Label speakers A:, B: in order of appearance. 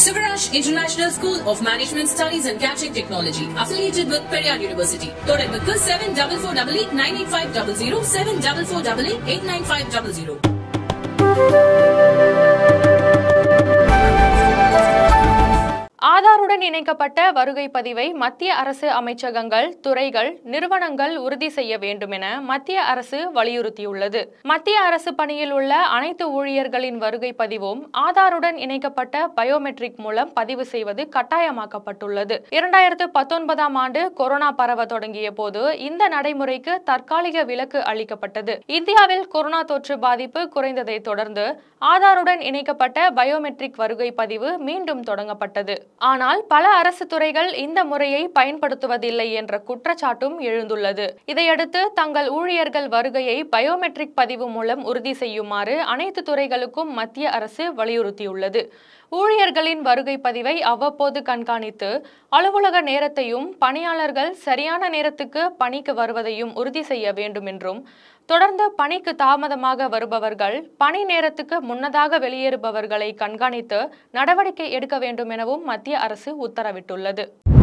A: Sivaraj International School of Management Studies and Catching Technology, affiliated with Periyar University. தொடர்புக்கு seven double four double eight nine eight five double zero seven double four double eight eight nine five double zero
B: ஆதாருடன் இணைக்கப்பட்ட வருகை பதிவை மத்திய அரசு அமைச்சகங்கள் துறைகள் நிறுவனங்கள் உறுதி செய்ய வேண்டும் என மத்திய அரசு வலியுறுத்தியுள்ளது மத்திய அரசு பணியில் உள்ள அனைத்து ஊழியர்களின் வருகை பதிவும் ஆதாருடன் இணைக்கப்பட்ட பயோமெட்ரிக் மூலம் பதிவு செய்வது கட்டாயமாக்கப்பட்டுள்ளது இரண்டாயிரத்து பத்தொன்பதாம் ஆண்டு கொரோனா பரவ தொடங்கிய போது இந்த நடைமுறைக்கு தற்காலிக விலக்கு அளிக்கப்பட்டது இந்தியாவில் கொரோனா தொற்று பாதிப்பு குறைந்ததை தொடர்ந்து ஆதாருடன் இணைக்கப்பட்ட பயோமெட்ரிக் வருகை பதிவு மீண்டும் தொடங்கப்பட்டது ஆனால் பல அரசு துறைகள் இந்த முறையை பயன்படுத்துவதில்லை என்ற குற்றச்சாட்டும் எழுந்துள்ளது இதையடுத்து தங்கள் ஊழியர்கள் வருகையை பயோமெட்ரிக் பதிவு மூலம் உறுதி செய்யுமாறு அனைத்து துறைகளுக்கும் மத்திய அரசு வலியுறுத்தியுள்ளது ஊழியர்களின் வருகை பதிவை அவ்வப்போது கண்காணித்து அலுவலக நேரத்தையும் பணியாளர்கள் சரியான நேரத்துக்கு பணிக்கு வருவதையும் உறுதி செய்ய வேண்டும் என்றும் தொடர்ந்து பணிக்கு தாமதமாக வருபவர்கள் பணி நேரத்துக்கு முன்னதாக வெளியேறுபவர்களை கண்காணித்து நடவடிக்கை எடுக்க வேண்டும் எனவும் மத்திய அரசு உத்தரவிட்டுள்ளது